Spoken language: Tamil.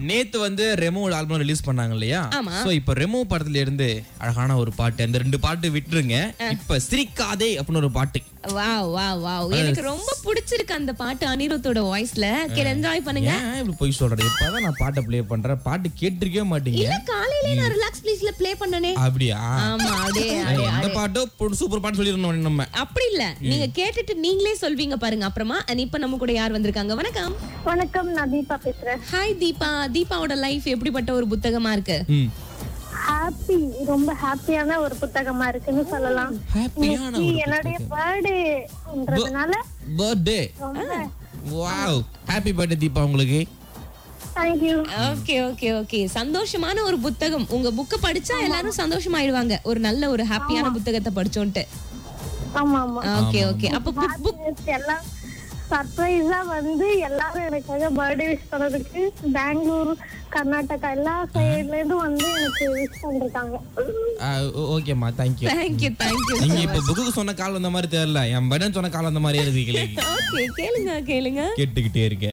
நேத்து வந்து ரெமோ ஆல்பம் ரிலீஸ் பண்ணாங்க இல்லையா ஆமா. சோ இப்போ ரெமோ படத்துல இருந்து அழகான ஒரு பாட்டு அந்த ரெண்டு பாட்டு விட்டுருங்க இப்ப சிரிக்காதே அப்படின்னு ஒரு பாட்டு வாவ் வாவ் வாவ் எனக்கு ரொம்ப பிடிச்சிருக்கு அந்த பாட்டு அனிருத்தோட வாய்ஸ்ல கேள் என்ஜாய் பண்ணுங்க ஏன் இப்படி போய் சொல்றது இப்பதான் நான் பாட்டை ப்ளே பண்றேன் பாட்டு கேட்டிருக்கவே மாட்டீங்க இல்ல காலையில நான் ரிலாக்ஸ் ப்ளீஸ்ல ப்ளே பண்ணனே அப்படியா ஆமா அதே அதே அந்த பாட்டோ சூப்பர் பாட்டு சொல்லிருந்தோம் நம்ம அப்படி இல்ல நீங்க கேட்டுட்டு நீங்களே சொல்வீங்க பாருங்க அப்புறமா and இப்ப நம்ம கூட யார் வந்திருக்காங்க வணக்கம் வணக்கம் நான் தீபா பேசுறேன் ஹாய் தீபா தீபாவோட லைஃப் எப்படிப்பட்ட ஒரு புத்தகமா இருக்கு ம் ஹாப்பி ரொம்ப ஹாப்பியான ஒரு புத்தகமா இருக்குன்னு சொல்லலாம் ஹாப்பியான இன்னைக்கு ஒரு என்னுடைய பர்த்டேன்றதுனால பர்த்டே ரொம்ப வாவ் ஹாப்பி பர்த்டே தீபா உங்களுக்கு தேங்க்யூ ஓகே ஓகே ஓகே சந்தோஷமான ஒரு புத்தகம் உங்க புக்க படிச்சா எல்லாரும் சந்தோஷமாயிடுவாங்க ஒரு நல்ல ஒரு ஹாப்பியான புத்தகத்தை படிச்சோன்ட்டு ஆமா ஆமா ஓகே ஓகே அப்ப புக் புக் நேத்து எல்லாம் சர்ப்ரைஸா வந்து எல்லாரும் எனக்காக பர்த்டே விஷ் பண்ணதுக்கு பெங்களூர் கர்நாடகா எல்லா சைடுல இருந்தும் வந்து எனக்கு விஷ் பண்ணிருக்காங்க ஓகேம்மா தேங்க்யூ தேங்க்யூ தேங்க்யூ நீங்க இப்ப புக்கு சொன்ன கால் வந்த மாதிரி தெரியல என் படன் சொன்ன கால் வந்த மாதிரி இருக்கீங்களே ஓகே கேளுங்க கேளுங்க கேட்டுக்கிட்டே இருக்கேன்